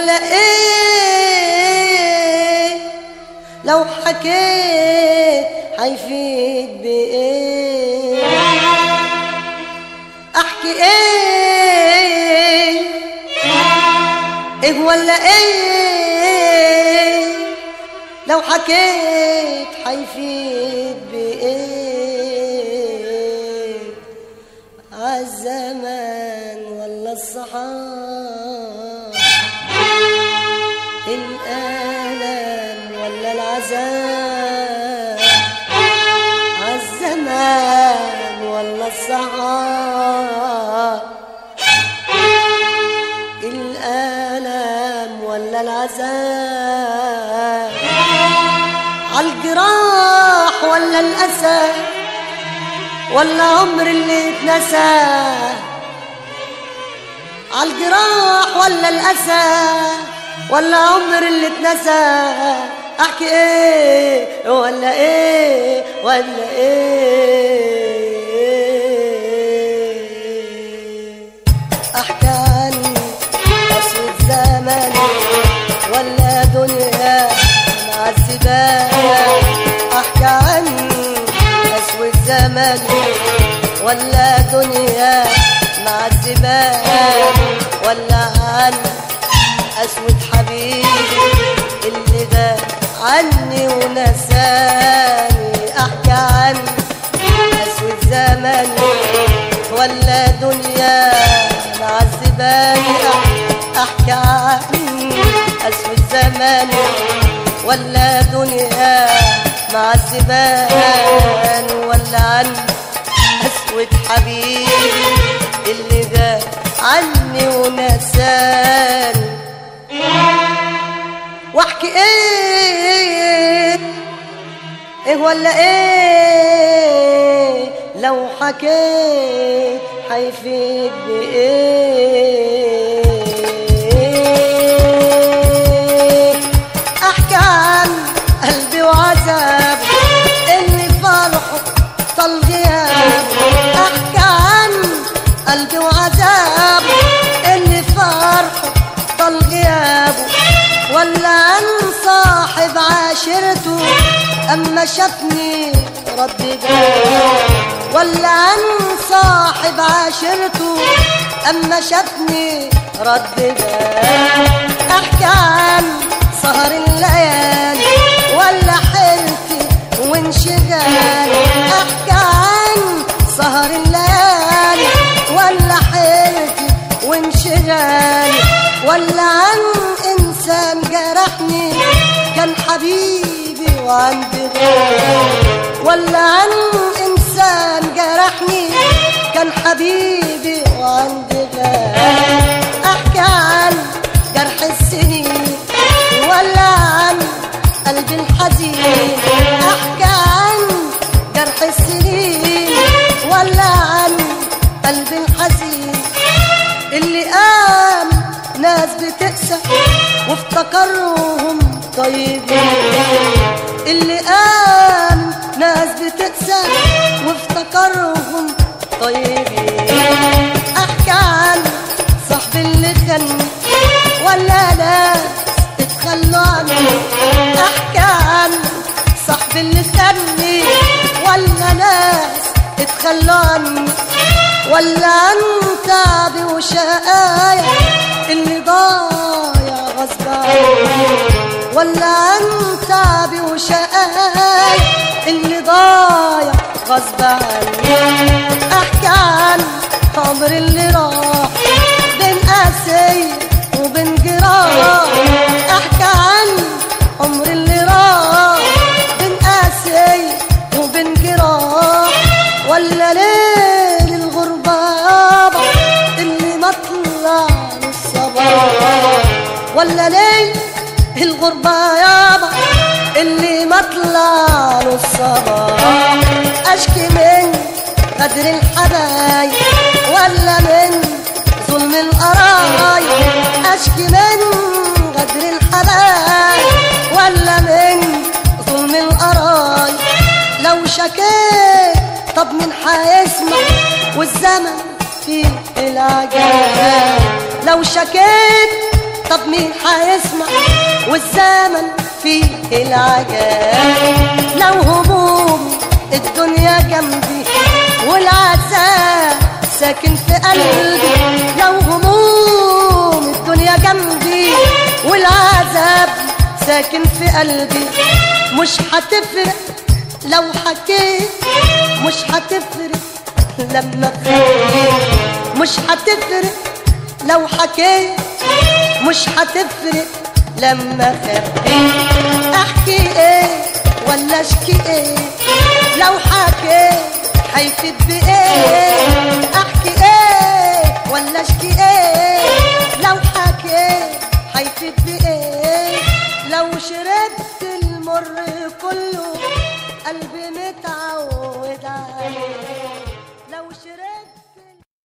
ولا ايه لو حكيت حيفيد بايه احكي ايه ايه ولا ايه لو حكيت حيفيد بايه عالزمان ولا الصحاب الألم ولا العذاب عالزمان ولا الصحاب الألم ولا العذاب عالجراح ولا الأسى ولا عمر اللي اتنسى عالجراح ولا الأسى ولا عمر اللي اتنسى احكي ايه ولا ايه ولا ايه احكي عني قسوة زمن ولا دنيا معذبايا احكي عني قسوة زمن ولا دنيا معذبايا ولا عني أسود حبيبي اللي ده عني ونساني أحكي عني أسود زمني ولا دنيا معذباني أحكي عني أسود زمني ولا دنيا معذباني ولا عني أسود حبيبي اللي ده عني ونساني واحكي ايه ايه ولا ايه لو حكيت حيفيد بايه احكي عن قلبي وعذاب اللي فرحه طال غيابه احكي عن قلبي وعذاب اللي فرحه طال غيابه ولا عن صاحب عاشرته اما شافني رد باب ولا عن صاحب عاشرته اما شافني رد باب احكي عن سهر الليالي ولا حيرتي وانشغالي احكي عن سهر الليالي ولا حيرتي وانشغالي ولا عن انسان جرحني كان حبيبي وعندي غير ولا عن انسان جرحني كان حبيبي وعندي غير احكي عن جرح السنين ولا عن قلبي الحزين احكي عن جرح السنين ولا عن قلبي الحزين اللي قام ناس بتقسى وافتكرهم طيبين اللي قام ناس بتقسى وافتكرهم طيبين احكي عن صاحب اللي خلني ولا ناس اتخلوا عني احكي عن صاحب اللي خلني ولا ناس اتخلوا عني ولا عن تعبي وشقايا اللي ضايع غصب عني ولا عن تعبي وشقايا اللي ضايع غصب عني احكي عن عمر اللي راح بين قاسية وبين جراح احكي عن عمر اللي راح بين قاسية وبين جراح ولا ليل الغربة يابا اللي ما طلع الصباح ولا ليل الغربة يابا اللي ما طلع الصباح اشكي من قدر الحبايب ولا من ظلم القرايب اشكي من قدر الحبايب ولا من ظلم القرايب لو شكيت طب من حيسمع والزمن فيه العجاب لو شكيت طب مين هيسمع والزمن فيه العجاب لو هموم الدنيا جنبي والعذاب ساكن في قلبي لو هموم الدنيا جنبي والعذاب ساكن في قلبي مش هتفرق لو حكيت مش هتفرق لما خليت مش هتفرق لو حكيت مش هتفرق لما خبيت احكي ايه ولا اشكي ايه لو حكيت هيفيد بايه احكي ايه ولا اشكي ايه لو حكيت هيفيد بايه لو شربت المر